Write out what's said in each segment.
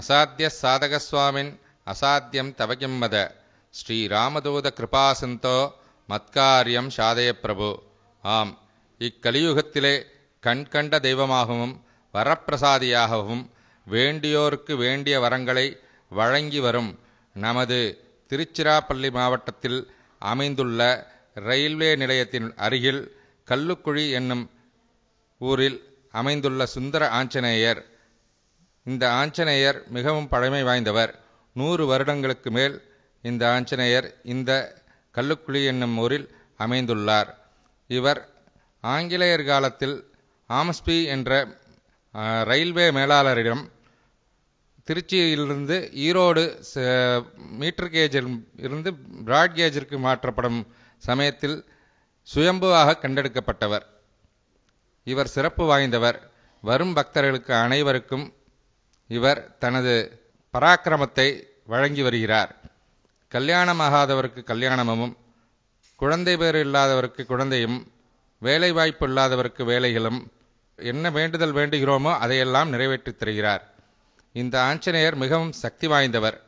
அசாத்திய சாதகஸ்வாமின் அசாத்தியம் தவகிம் மத ஸ்ரீ ராமதூத கிருபாசந்தோ மத்காரியம் சாதய பிரபு ஆம் இக்கலியுகத்திலே கண்கண்ட தெய்வமாகவும் வரப்பிரசாதியாகவும் வேண்டியோருக்கு வேண்டிய வரங்களை வழங்கி வரும் நமது திருச்சிராப்பள்ளி மாவட்டத்தில் அமைந்துள்ள ரயில்வே நிலையத்தின் அருகில் கல்லுக்குழி என்னும் ஊரில் அமைந்துள்ள சுந்தர ஆஞ்சநேயர் இந்த ஆஞ்சநேயர் மிகவும் பழமை வாய்ந்தவர் நூறு வருடங்களுக்கு மேல் இந்த ஆஞ்சநேயர் இந்த கல்லுக்குழி என்னும் ஊரில் அமைந்துள்ளார் இவர் ஆங்கிலேயர் காலத்தில் ஆமஸ்பி என்ற ஆ, ரயில்வே மேலாளரிடம் திருச்சியிலிருந்து ஈரோடு ச- மீட்டர் கேஜில் இருந்து பிராட் கேஜிற்கு மாற்றப்படும் சமயத்தில் சுயம்புவாக கண்டெடுக்கப்பட்டவர் இவர் சிறப்பு வாய்ந்தவர் வரும் பக்தர்களுக்கு அனைவருக்கும் இவர் தனது பராக்கிரமத்தை வழங்கி வருகிறார் கல்யாணமாகாதவருக்கு கல்யாணமும் குழந்தை பேர் இல்லாதவருக்கு குழந்தையும் வேலை வாய்ப்பு இல்லாதவருக்கு வேலைகளும் என்ன வேண்டுதல் வேண்டுகிறோமோ அதையெல்லாம் நிறைவேற்றித் தருகிறார் இந்த ஆஞ்சநேயர் மிகவும் சக்தி வாய்ந்தவர்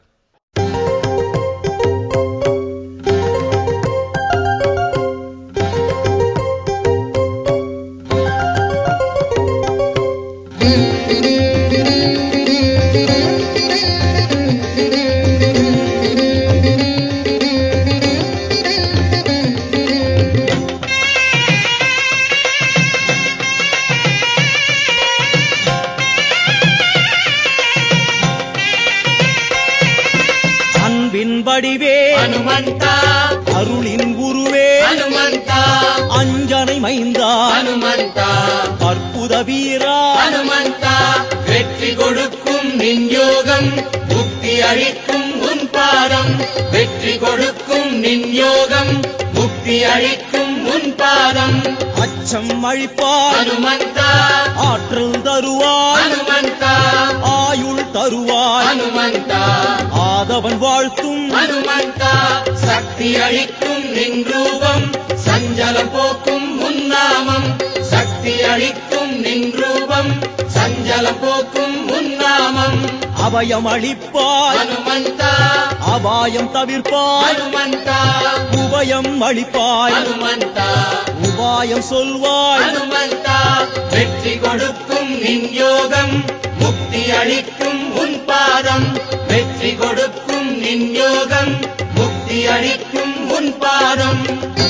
அன்பின் வடிவே ಹನುಮಂತ அருளின் குருவே ಹನುಮಂತ அஞ்சனை மைந்தா ಹನುಮಂತ அற்புத வீரா ஹனுமந்தா வெற்றி கொடுக்கும் நின் யோகம் முக்தி அளிக்கும் உன் பாதம் வெற்றி கொடுக்கும் நின் யோகம் முக்தி அளிக்கும் உன் பாதம் அச்சம் அழிப்பாய் ஹனுமந்தா ஆற்றல் தருவாய் ஹனுமந்தா ஆயுள் தருவாய் ஹனுமந்தா ஆதவன் வாழ்த்தும் ஹனுமந்தா சக்தி அளிக்கும் நின் ரூபம் சஞ்சலம் போக்கும் உன் நாமம் சக்தி அளிக்கும் நின் ரூபம் சஞ்சலம் போக்கும் உன் நாமம் அபயம் அளிப்பாய் ஹனுமந்தா அபாயம் தவிர்ப்பாய் ஹனுமந்தா உபயம் அளிப்பாய் ஹனுமந்தா உபாயம் சொல்வாய் ஹனுமந்தா வெற்றி கொடுக்கும் நின் யோகம் முக்தி அளிக்கும் உன் பாதம் வெற்றி கொடுக்கும் நின் யோகம் முக்தி அளிக்கும் உன் பாதம்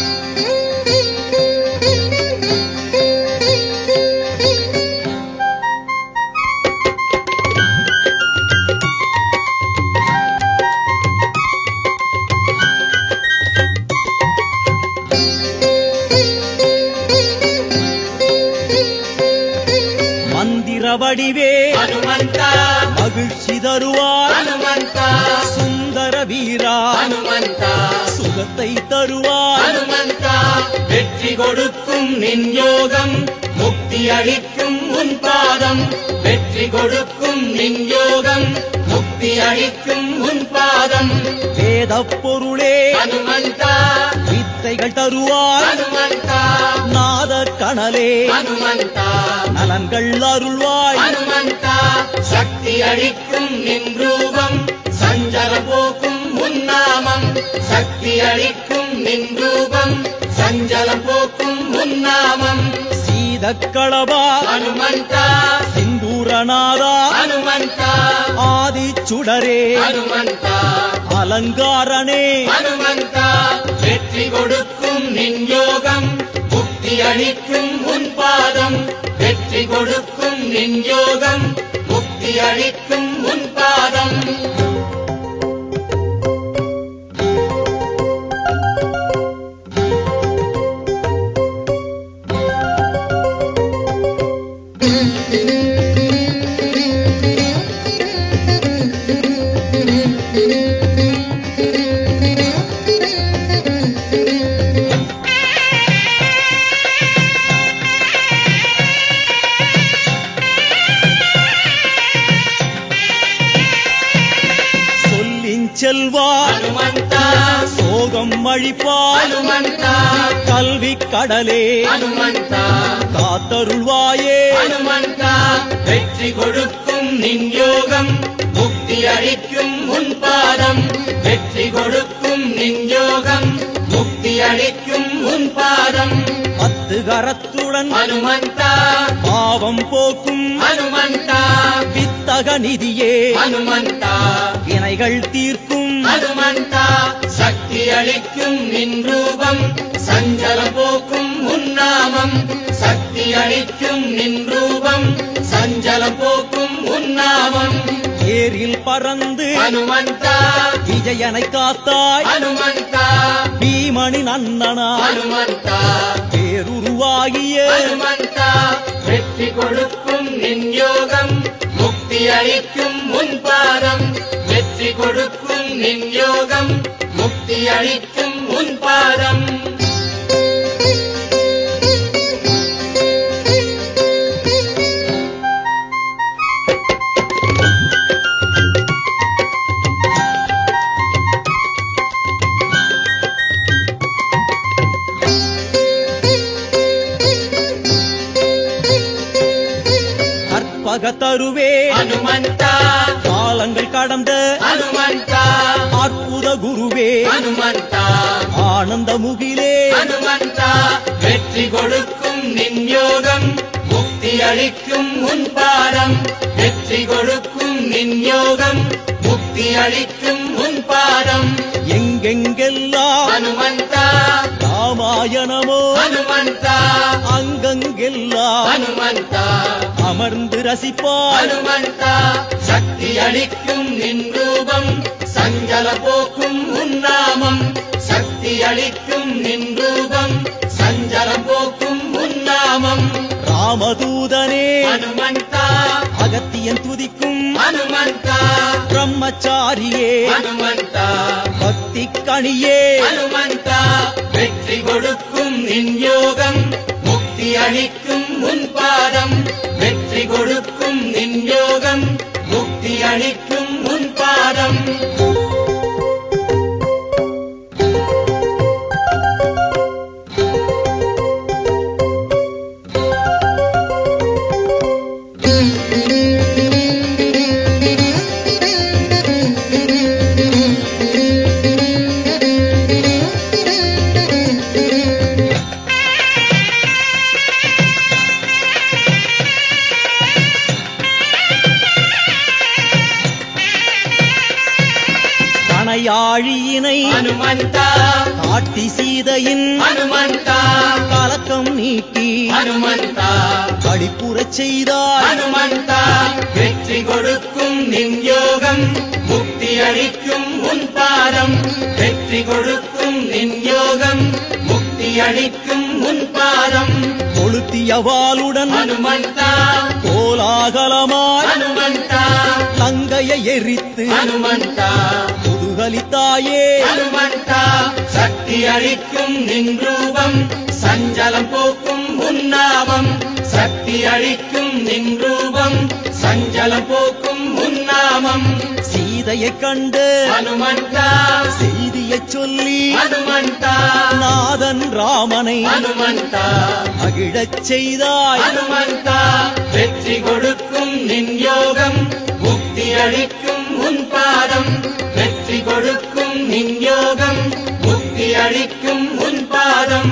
மந்திர வடிவே ஹனுமந்தா மகிழ்ச்சி தருவாய் ஹனுமந்தா சுந்தர வீரா ஹனுமந்தா சுகத்தை தருவாய் ஹனுமந்தா வெற்றி கொடுக்கும் நின் யோகம் முக்தி அளிக்கும் உன் பாதம் வெற்றி கொடுக்கும் நின் யோகம் முக்தி அளிக்கும் உன் பாதம் வேத பொருளே ஹனுமந்தா வித்தைகள் தருவாய் ஹனுமந்தா நாத கணலே ஹனுமந்தா நலன்கள் அருள்வாய் ஹனுமந்தா சக்தி அளிக்கும் நின் ரூபம் சஞ்சல போக்கும் உன் நாமம் சக்தி அளிக்கும் நின் ரூபம் சஞ்சலம் போக்கும் உன் நாமம் சீதக்களபா ஹனுமந்தா சிந்தூரநாதா ஹனுமந்தா ஆதி சுடரே ஹனுமந்தா அலங்காரனே ஹனுமந்தா வெற்றி கொடுக்கும் நின் யோகம் முக்தி அளிக்கும் உன் பாதம் வெற்றி கொடுக்கும் நின் யோகம் முக்தி அளிக்கும் உன் பாதம் சொல்லின் செல்வாய் ஹனுமந்தா சோகம் அழிப்பாய் ஹனுமந்தா கல்வி கடலே ஹனுமந்தா காத்தருள்வாயே ஹனுமந்தா வெற்றி கொடுக்கும் நின் யோகம் முக்தி முக்தி அளிக்கும் உன் பாதம் வெற்றி கொடுக்கும் நின் யோகம் முக்தி அளிக்கும் உன் பாதம் பத்து கரத்துடன் ஹனுமந்தா பாவம் போக்கும் ஹனுமந்தா வித்தக நிதியே ஹனுமந்தா வினைகள் தீர்க்கும் ஹனுமந்தா சக்தி அளிக்கும் நின் ரூபம் சஞ்சலம் போக்கும் உன்னாமம் சக்தி அளிக்கும் நின் ரூபம் சஞ்சலம் போக்கும் உன்னாமம் ஏரில் பறந்து ஹனுமந்தா விஜயனை காத்தாய் ஹனுமந்தா பீமனின் அண்ணனா ஹனுமந்தா பேருருவாகிய ஹனுமந்தா வெற்றி கொடுக்கும் நின் யோகம் முக்தி அளிக்கும் உன் பாதம் வெற்றி கொடுக்கும் நின் யோகம் முக்தி அளிக்கும் உன் பாதம் கற்பக தருவே ஹனுமந்தா காலங்கள் கடந்த ஹனுமந்தா அற்புத குருவே ஹனுமந்தா ஆனந்த முகிலே ஹனுமந்தா வெற்றி கொடுக்கும் நின் யோகம் முக்தி அளிக்கும் உன் பாதம் வெற்றி கொடுக்கும் நின் யோகம் முக்தி அளிக்கும் உன் பாதம் எங்கெங்கெல்லாம் ஹனுமந்தா ராமாயணமோ ஹனுமந்தா அங்கங்கெல்லாம் ஹனுமந்தா அமர்ந்து ரசிப்பாய் ஹனுமந்தா சக்தி அளிக்கும் நின் ரூபம் சஞ்சல போக்கும் உன்னாமம் சக்தி அளிக்கும் நின் ரூபம் சஞ்சலம் போக்கும் உன்னாமம் ராமதூதனே ஹனுமந்தா அகத்தியன் துதிக்கும் ஹனுமந்தா பிரம்மச்சாரியே ஹனுமந்தா பக்தி கணியே ஹனுமந்தா வெற்றி கொடுக்கும் நின் யோகம் முக்தி அளிக்கும் உன் பாதம் வெற்றி கொடுக்கும் நின் யோகம் முக்தி அளிக்கும் உன் பாதம் கணையாழியினை ஹனுமந்தா காட்டி சீதையின் ஹனுமந்தா கலக்கம் நீக்கி ஹனுமந்தா கழிப்புறச் செய்தாய் ஹனுமந்தா வெற்றி கொடுக்கும் நின் யோகம் முக்தி அளிக்கும் உன் பாதம் வெற்றி கொடுக்கும் நின் யோகம் முக்தி அளிக்கும் உன் பாதம் கொளுத்திய வாளுடன் ஹனுமந்தா கோலாகலமாய் ஹனுமந்தா லங்கையை எரித்து ஹனுமந்தா முதுகலித்தாயே ஹனுமந்தா சக்தி அளிக்கும் நின் ரூபம் சஞ்சலம் போக்கும் உன்னாமம் சக்தி அளிக்கும் நின் ரூபம் சஞ்சலம் போக்கும் உன்னாமம் சீதையைக் கண்டு ஹனுமந்தா செய்தியைச் சொல்லி ஹனுமந்தா நாதன் ராமனை ஹனுமந்தா மகிழச் செய்தாய் ஹனுமந்தா வெற்றி கொடுக்கும் நின் யோகம் முக்தி அளிக்கும் உன் பாதம் வெற்றி கொடுக்கும் நின் யோகம் முக்தி அளிக்கும் உன் பாதம்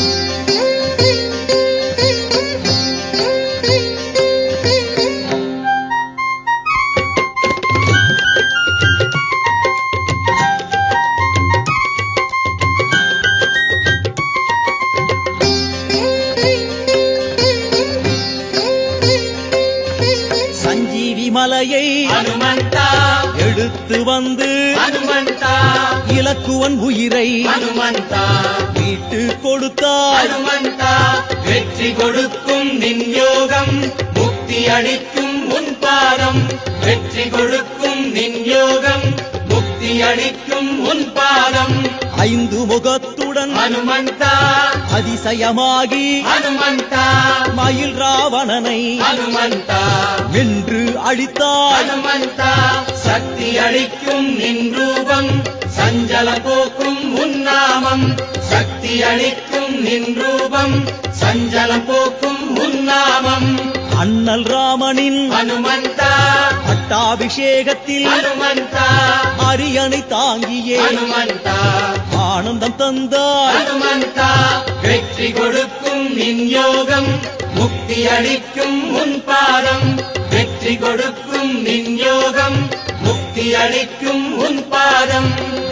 சஞ்சீவி மலையை ஹனுமந்தா எடுத்து வந்து ஹனுமந்தா இலக்குவன் உயிரை ஹனுமந்தா மீட்டு கொடுத்தாய் ஹனுமந்தா வெற்றி கொடுக்கும் நின் யோகம் முக்தி அளிக்கும் உன் பாதம் வெற்றி கொடுக்கும் நின் யோகம் முக்தி அளிக்கும் உன் பாதம் ஐந்து முகத்துடன் ஹனுமந்தா அதிசயமாகி ஹனுமந்தா மயில் ராவணனை ஹனுமந்தா வென்று அழித்தாய் ஹனுமந்தா சக்தி அளிக்கும் நின் ரூபம் சஞ்சல போக்கும் உன்னாமம் சக்தி அளிக்கும் நின் ரூபம் சஞ்சலம் போக்கும் உன்னாமம் அண்ணல் ராமனின் ஹனுமந்தா பட்டாபிஷேகத்தில் ஹனுமந்தா அரியணை தாங்கியே ஹனுமந்தா ஆனந்தம் தந்தாய் ஹனுமந்தா வெற்றி கொடுக்கும் நின் யோகம் முக்தி அளிக்கும் உன் பாதம் வெற்றி கொடுக்கும் நின் யோகம் முக்தி அளிக்கும் உன் பாதம்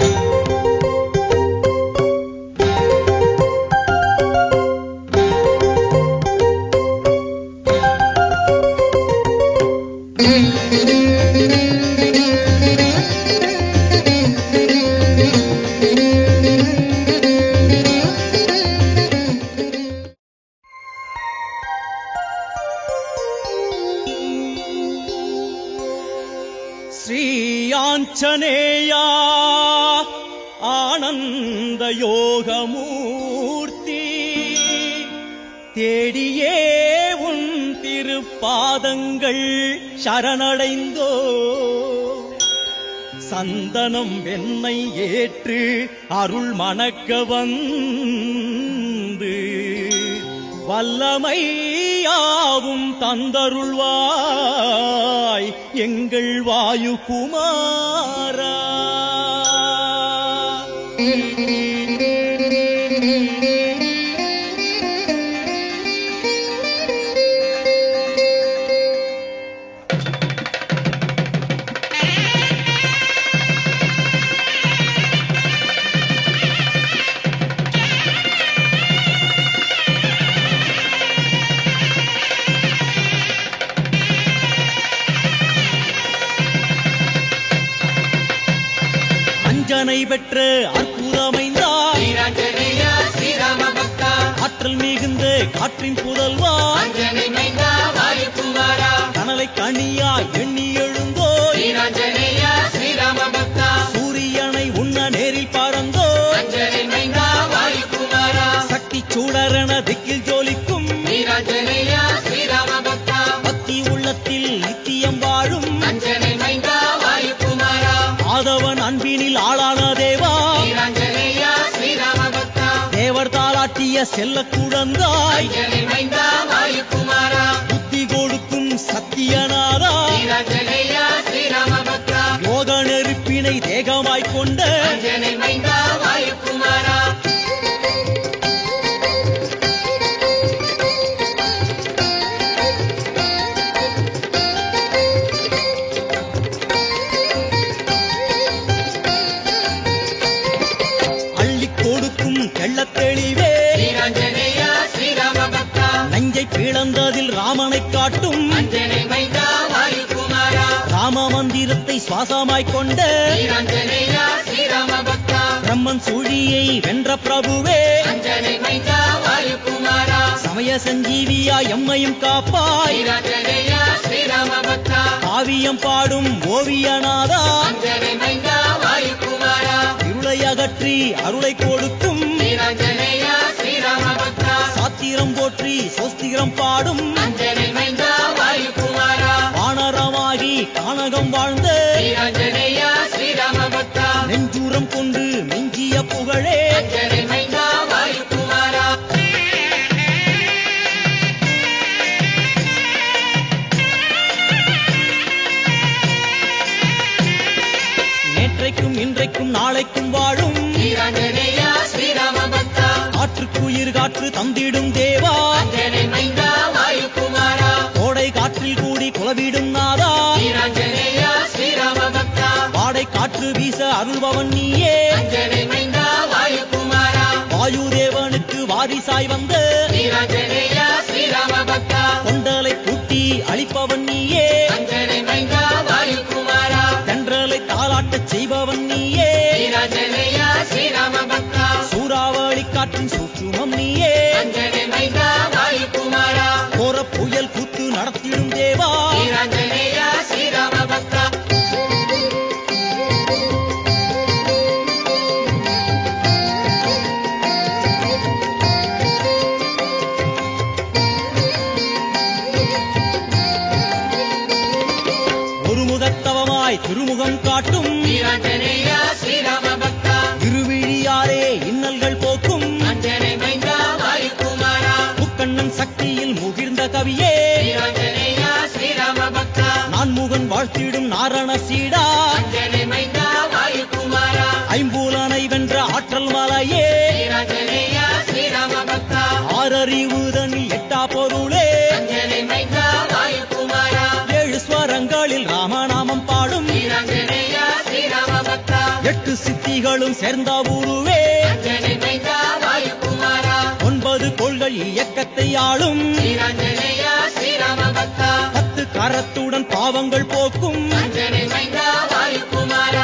ஸ்ரீ ஆஞ்சநேயா ஆனந்த யோகமூர்த்தி தேடியே உன் திருப்பாதங்கள் சரணடைந்தோ சந்தனம் வெண்ணை ஏற்று அருள் மணக்க வந்து வல்லமையாவும் தந்தருள்வாய் எங்கள் வாயு குமாரா அஞ்சனை பெற்ற அற்புதமைந்தா ஸ்ரீராஞ்சனேயா ஸ்ரீராம பக்தா ஆற்றல் மிகுந்த காற்றின் புதல்வா அஞ்சனை மைந்தா வாயுகுமாரா கனலை கனியா எண்ணி எழுந்தோய் ஸ்ரீராஞ்சனேயா ஸ்ரீராம பக்தா சூரியனை உண்ண நேரில் பறந்தோ அஞ்சனை மைந்தா வாயுகுமாரா சக்தி சூடரென திக்கில் ஜோலிக்கும் ஸ்ரீராஞ்சனேயா ஸ்ரீராம பக்தா பக்தி உள்ளத்தில் நித்தியம் வாழும் அஞ்சனை மைந்தா வாயுகுமாரா ஆதவன் அன்பினில் ஆளான தேவா ஸ்ரீராஞ்சனேயா ஸ்ரீராம பக்தா தேவர் தாளாட்டிய செல்ல குழந்தாய் அஞ்சனை மைந்தா வாயுகுமாரா புத்தி கொடுக்கும் சத்தியநாதா ஸ்ரீராஞ்சனேயா ஸ்ரீராம பக்தா யோக நெருப்பினை தேகமாய்க் கொண்ட அஞ்சனை மைந்தா வாயுகுமாரா அள்ளிக் கொடுக்கும் தெள்ளத் தெளிவே ஸ்ரீராஞ்சனேயா ஸ்ரீராம பக்தா நஞ்சை பிளந்ததில் ராமனைக் காட்டும் அஞ்சனை மைந்தா வாயுகுமாரா ராம மந்திரத்தை சுவாசமாய்க் கொண்ட ஸ்ரீராஞ்சனேயா ஸ்ரீராம பக்தா பிரம்மன் சுழியை வென்ற பிரபுவே அஞ்சனை மைந்தா வாயுகுமாரா சமய சஞ்சீவியா எம்மையும் காப்பாய் ஸ்ரீராஞ்சனேயா ஸ்ரீராம பக்தா காவியம் பாடும் ஓவியநாதா அஞ்சனை மைந்தா வாயுகுமாரா இருளை அகற்றி அருளை கொடுக்கும் ஸ்ரீராஞ்சனேயா ஸ்ரீராம பக்தா சாத்திரம் போற்றி சோஸ்திரம் பாடும் அஞ்சனை மைந்தா வாயுகுமாரா வானரமாகி கானகம் வாழ்ந்த ஸ்ரீராஞ்சனேயா ஸ்ரீராம பக்தா நெஞ்சூரம் கொண்டு மிஞ்சிய புகழே அஞ்சனை மைந்தா வாயுகுமாரா நேற்றைக்கும் இன்றைக்கும் நாளைக்கும் வாழும் ஸ்ரீராஞ்சனேயா ஸ்ரீராம பக்தா காற்றுக்குயிர் காற்று தந்திடும் தேவா அஞ்சனை மைந்தா வாயுகுமாரா கோடை காற்றில் கூடி குலவிடும் நாதா ஸ்ரீராஞ்சனேயா ஸ்ரீராம பக்தா வாடை காற்று வீச அருள்பவன் நீயே அஞ்சனை மைந்தா வாயுகுமாரா வாயு தேவனுக்கு வாரிசாய் வந்த ஸ்ரீராஞ்சனேயா ஸ்ரீராம பக்தா கொண்டலை பூட்டி அழிப்பவன் நீயே அஞ்சனை மைந்தா வாயுகுமாரா தென்றலை தாளாட்டச் செய்பவன் நீயே ஸ்ரீராஞ்சனேயா ஸ்ரீராம பக்தா சூறாவளி காற்றின் சூற்றுமம் நீயே அஞ்சனை மைந்தா வாயுகுமாரா கோர புயல் கூத்து நடத்திடும் தேவா ஸ்ரீராஞ்சனேயா ஸ்ரீராம பக்தா ஒரு முகத்தவமாய் திருமுகம் காட்டும் ஸ்ரீராஞ்சனேயா ஸ்ரீராம பக்தா திருவிழியாரே இன்னல்கள் போக்கும் அஞ்சனை மைந்தா வாயுகுமாரா முக்கண்ணன் சக்தியில் முகிர்ந்த கவியே ஸ்ரீராஞ்சனேயா நான்முகன் வாழ்த்திடும் நாரண சீடா அஞ்சனை மைந்தா வாயுகுமாரா ஐம்பூலனை வென்ற ஆற்றல் மலையே ஸ்ரீராஞ்சனேயா ஸ்ரீராம பக்தா ஆறறிவுதனில் எட்டா பொருளே அஞ்சனை மைந்தா வாயுகுமாரா ஏழு ஸ்வரங்களில் ராமநாமம் பாடும் ஸ்ரீராஞ்சனேயா ஸ்ரீராம பக்தா எட்டு சித்திகளும் சேர்ந்த உருவே அஞ்சனை மைந்தா வாயுகுமாரா ஒன்பது கொள்கை இயக்கத்தை ஆளும் ஸ்ரீராஞ்சனேயா ஸ்ரீராம பக்தா பத்து கரத்துடன் பாவங்கள் போக்கும் அஞ்சனை மைந்தா வாயுகுமாரா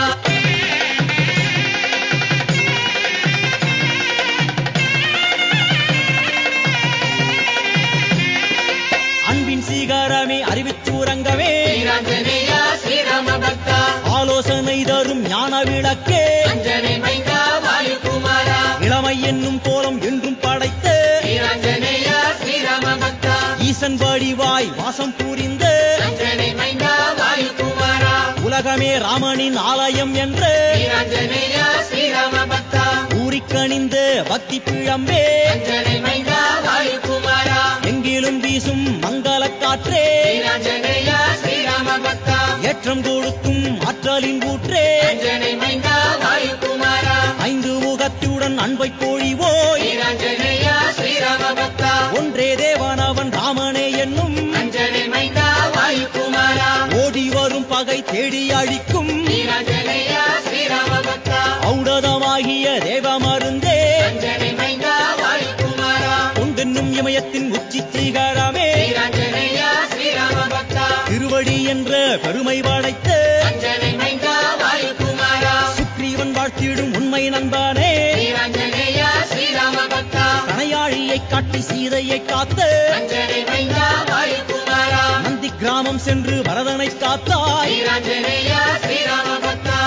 அன்பின் சீகாரமே அறிவிச்சூரங்கமே ஸ்ரீராஞ்சனேயா ஸ்ரீராம பக்தா ஆலோசனை தரும் ஞான விளக்கே அஞ்சனை மைந்தா வாயுகுமாரா இளமை என்னும் கோலம் என்றும் படைத்த ஸ்ரீராஞ்சனேயா ஸ்ரீராம பக்தா ஈசன் வடிவாய் வாசம் புரிந்த அஞ்சனை மைந்தா வாயுகுமாரா உலகமே ராமனின் ஆலயம் என்று ஸ்ரீராஞ்சனேயா ஸ்ரீராம பக்தா ஊறிக்கணிந்த பக்தி பிழம்பே அஞ்சனை மைந்தா வாயுகுமாரா எங்கிலும் வீசும் மங்கள காற்றே ஸ்ரீராஞ்சனேயா ஸ்ரீராம பக்தா ஏற்றம் கொடுக்கும் ஆற்றலின் ஊற்றே அஞ்சனை மைந்தா வாயுகுமாரா ஐந்து முகத்துடன் அன்பை பொழிவோய் ஸ்ரீராஞ்சனேயா ஸ்ரீராம பக்தா ஒன்றே தேவனவன் ராமனே என்னும் அஞ்சனை மைந்தா வாயுகுமாரா ஓடி வரும் பகை தேடி அழிக்கும் ஸ்ரீராஞ்சனேயா ஸ்ரீராம பக்தா ஔடதமாகிய தேவ மருந்தே அஞ்சனை மைந்தா வாயுகுமாரா கொண்டென்னும் இமயத்தின் உச்சி சீகரமே ஸ்ரீராஞ்சனேயா ஸ்ரீராம பக்தா திருவடி என்ற பெருமை படைத்த அஞ்சனை மைந்தா வாயுகுமாரா சுக்ரீவன் வாழ்த்திடும் உண்மை நண்பனே ஸ்ரீராஞ்சனேயா ஸ்ரீராம பக்தா கணையாழியை காட்டி சீதையை காத்த அஞ்சனை மைந்தா வாயுகுமாரா நந்தி கிராமம் சென்று பரதனை காத்தாய் ஸ்ரீராஞ்சனேயா ஸ்ரீராம பக்தா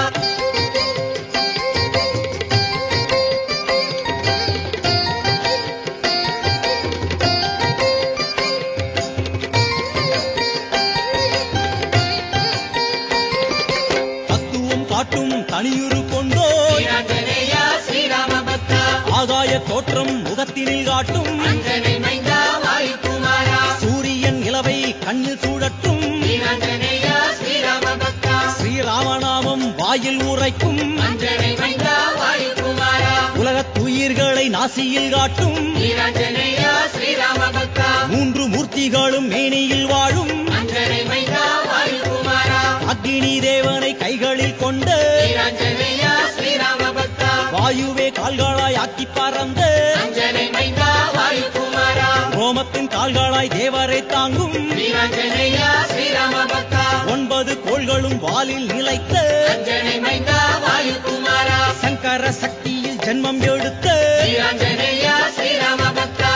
தத்துவம் காட்டும் தனியுரு கொண்டோய் ஸ்ரீராஞ்சனேயா ஸ்ரீராம பக்தா ஆகாய தோற்றம் முகத்தினில் காட்டும் அஞ்சனை மைந்தா வாயுகுமாரா சூரியன் இலவை கண்ணில் சூடட்டும் ஸ்ரீராஞ்சனேயா ஸ்ரீராம பக்தா ஸ்ரீராமநாமம் வாயில் உரைக்கும் அஞ்சனை மைந்தா வாயுகுமாரா உலகத் துயிர்களை நாசியில் காட்டும் ஸ்ரீராஞ்சனேயா ஸ்ரீராம பக்தா மூன்று மூர்த்திகளும் மேனியில் வாழும் அஞ்சனை மைந்தா வாயுகுமாரா அக்னி தேவனை கைகளில் கொண்டு ஸ்ரீராஞ்சனேயா ஸ்ரீராம பக்தா வாயுவே கால்களாய் ஆக்கி பறந்த அஞ்சனை மைந்தா வாயுகுமாரா ரோமத்தின் கால்களாய் தேவரை தாங்கும் ஸ்ரீராஞ்சனேயா ஸ்ரீராம பக்தா ஒன்பது கோள்களும் வாலில் நிலைத்த அஞ்சனை மைந்தா வாயுகுமாரா சங்கர சக்தியில் ஜென்மம் எடுத்த ஸ்ரீராஞ்சனேயா ஸ்ரீராம பக்தா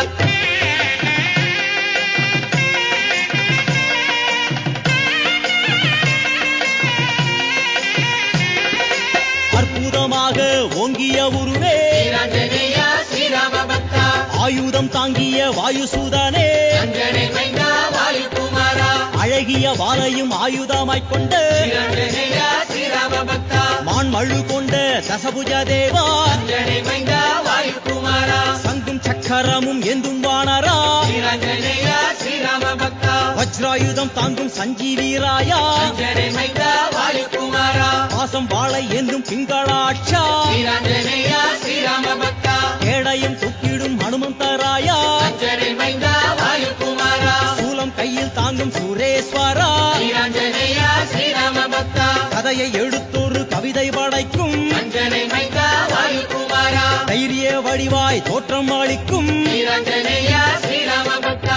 அற்புதமாக ஓங்கிய உருவே ஸ்ரீராஞ்சனேயா ஸ்ரீராம பக்தா ஆயுதம் தாங்கிய வாயுசூதனே அஞ்சனை மைந்தா வாயுகுமாரா அழகிய வாளையும் ஆயுதமாய்க் கொண்ட ஸ்ரீராஞ்சனேயா ஸ்ரீராம பக்தா மான்மழு கொண்ட தசபுஜ தேவா அஞ்சனை மைந்தா வாயுகுமாரா சங்கும் சக்கரமும் எந்தும் வானரா ஸ்ரீராஞ்சனேயா ஸ்ரீராம பக்தா வஜ்ராயுதம் தாங்கும் சஞ்சீவீராயா அஞ்சனை மைந்தா வாயுகுமாரா பாசம் வாழை எந்தும் பிங்களாட்சா ஸ்ரீராஞ்சனேயா ஸ்ரீராம பக்தா கேடயம் தூக்கிடும் ஹனுமந்தராயா அஞ்சனை மைந்தா வாயுகுமாரா சூலம் கையில் தாங்கும் சுரேஸ்வரா ஸ்ரீராஞ்சனேயா ஸ்ரீராம பக்தா கதையை எடுத்தொரு கவிதை படைக்கும் அஞ்சனை மைந்தா வாயுகுமாரா தைரிய வடிவாய் தோற்றம் அளிக்கும் ஸ்ரீராஞ்சனேயா ஸ்ரீராம பக்தா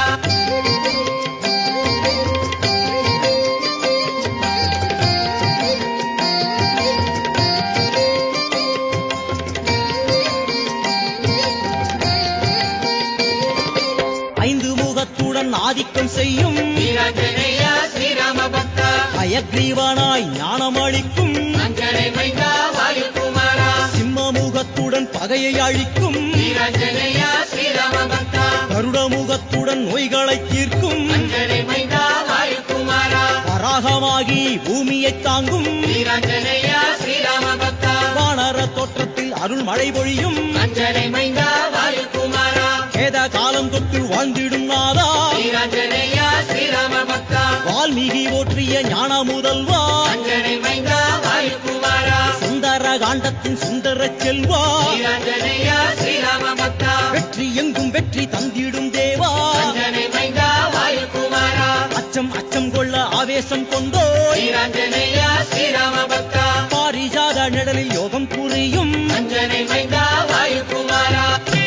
ஐந்து முகத்துடன் ஆதிக்கம் செய்யும் ஸ்ரீராஞ்சனேயா ஸ்ரீராம பக்தா அயக்ரீவனாய் ஞானம் அளிக்கும் அஞ்சனை மைந்தா வாயுகுமாரா சிம்ம முகத்துடன் பகையை அழிக்கும் ஸ்ரீராஞ்சனேயா ஸ்ரீராம பக்தா கருட முகத்துடன் நோய்களை தீர்க்கும் அஞ்சனை மைந்தா வாயுகுமாரா வராகமாகி பூமியை தாங்கும் ஸ்ரீராஞ்சனேயா ஸ்ரீராம பக்தா வானர தோற்றத்தில் அருள் மழை பொழியும் அஞ்சனை மைந்தா வாயுகுமாரா வேத காலம் தொட்டு வாழ்ந்திடும் நாதா ஸ்ரீராஞ்சனேயா ஸ்ரீராம பக்தா வால்மீகி போற்றிய சத்திய ஞான முதல்வா அஞ்சனை மைந்தா வாயுகுமாரா சுந்தர காண்டத்தின் சுந்தர செல்வா வீராஞ்சனேயா ஸ்ரீராம பக்தா வெற்றி எங்கும் வெற்றி தந்திடும் தேவா அஞ்சனை மைந்தா வாயுகுமாரா அச்சம் அச்சம் கொள்ள ஆவேசம் கொண்டோய் வீராஞ்சனேயா ஸ்ரீராம பக்தா பாரிஜாத நிழலில் யோகம் புரியும் அஞ்சனை மைந்தா வாயுகுமாரா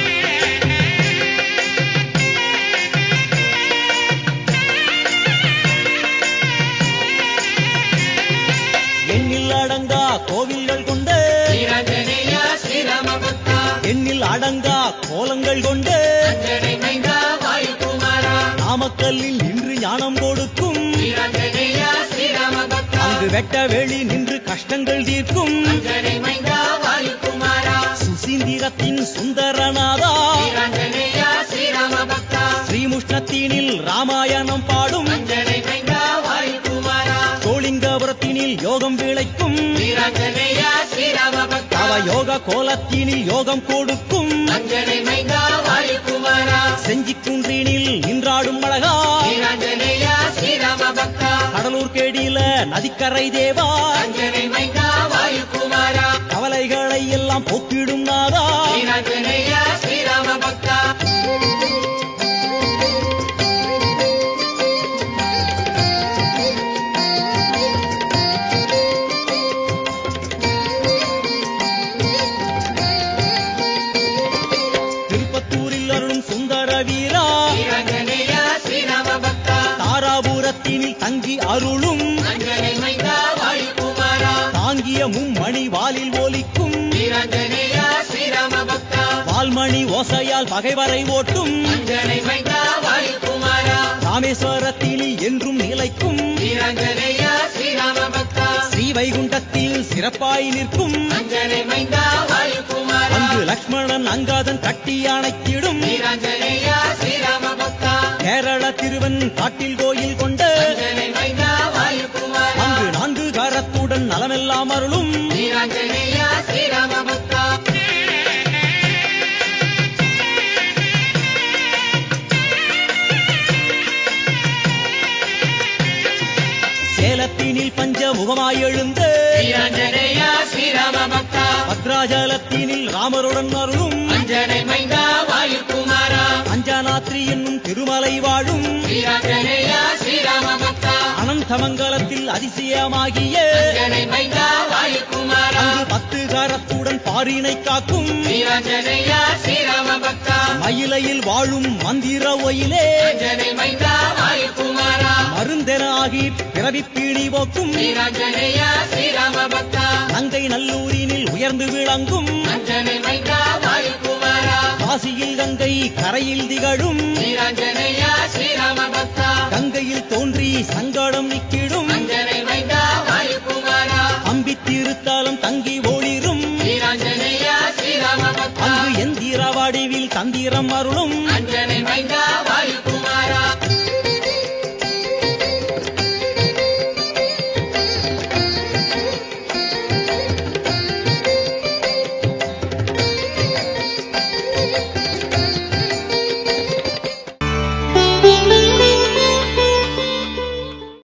எண்ணில் அடங்கா கோவில்கள் கொண்டு வீராஞ்சனேயா ஸ்ரீராம பக்தா எண்ணில் அடங்கா கோலங்கள் கொண்டு அஞ்சனை மைந்தா வாயுகுமாரா நாமக்கல்லில் நின்று ஞானம் கொடுக்கும் வீராஞ்சனேயா ஸ்ரீராம பக்தா அங்கு வெட்ட வெளி நின்று கஷ்டங்கள் தீர்க்கும் அஞ்சனை மைந்தா வாயுகுமாரா சுசீந்திரத்தின் சுந்தரநாதா வீராஞ்சனேயா ஸ்ரீராம பக்தா ஸ்ரீமுஷ்ணத்தீனில் ராமாயணம் பாடும் அஞ்சனை மைந்தா வாயுகுமாரா சோளிங்கபுரத்தினில் யோகம் விளைக்கும் வீராஞ்சனேயா ஸ்ரீராம பக்தா அவ யோக கோலத்தினில் யோகம் கொடுக்கும் அஞ்சனை மைந்தா வாயுகுமாரா செஞ்சி குன்றினில் நின்றாடும் அழகா வீராஞ்சனேயா ஸ்ரீராம பக்தா கடலூர் கேடியில நதிக்கரை தேவா அஞ்சனை மைந்தா வாயுகுமாரா கவலைகளை எல்லாம் போக்கிடும் நாதா வீராஞ்சனேயா ஸ்ரீராம பக்தா திருப்பத்தூரில் அருளும் சுந்தர வீரா வீராஞ்சனேயா ஸ்ரீராம பக்தா தாராபுரத்தினில் தங்கி அருளும் அஞ்சனை மைந்தா வாயுகுமாரா தாங்கிய மும்மணி வாலில் ஒலிக்கும் வீராஞ்சனேயா ஸ்ரீராம பக்தா வால்மணி ஓசையால் பகைவரை ஓட்டும் அஞ்சனை மைந்தா வாயுகுமாரா ராமேஸ்வரத்தினில் என்றும் நிலைக்கும் வீராஞ்சனேயா ஸ்ரீராம பக்தா ஸ்ரீவைகுண்டத்தில் சிறப்பாய் நிற்கும் அஞ்சனை மைந்தா வாயுகுமாரா அங்கு லக்ஷ்மணன் அங்காதன் கட்டி அணைத்திடும் வீராஞ்சனேயா ஸ்ரீராம பக்தா கேரள திருவன் காட்டில் கோயில் கொண்ட அஞ்சனை மைந்தா வாயுகுமாரா அங்கு நான்கு காரத்துடன் நலமெல்லாம் அருளும் வீராஞ்சனேயா ஸ்ரீராம பக்தா சேலத்தினில் பஞ்ச முகமாய் எழுந்த வீராஞ்சனேயா ஸ்ரீராம பக்தா பத்ராஜலத்தினில் ராமருடன் அருளும் அஞ்சனை மைந்தா வாயுகுமாரா அஞ்சனாத்ரி என்னும் திருமலை வாழும் வீராஞ்சனேயா ஸ்ரீராம பக்தா அனந்தமங்கலத்தில் அதிசயமாகிய அஞ்சனை மைந்தா வாயுகுமாரா அங்கு பத்து காரத்துடன் பாரினை காக்கும் வீராஞ்சனேயா ஸ்ரீராம பக்தா மயிலையில் வாழும் மந்திர ஒயிலே அஞ்சனை மைந்தா வாயுகுமாரா மருந்தென ஆகி பிறவி பீடி போக்கும் வீராஞ்சனேயா ஸ்ரீராம பக்தா நங்கை நல்லூரினில் உயர்ந்து விளங்கும் அஞ்சனை மைந்தா வாயுகுமாரா காசியில் கங்கை கரையில் திகழும் வீராஞ்சனேயா ஸ்ரீராம பக்தா கங்கையில் தோன்றி சங்கடம் நிக்கிடும் அஞ்சனை மைந்தா வாயுகுமாரா அம்பி திருத்தாலம் தங்கி ஒளிரும் வீராஞ்சனேயா ஸ்ரீராம பக்தா அங்கு எந்திர வடிவில் தந்திரம் அருளும் அஞ்சனை மைந்தா வாயுகுமாரா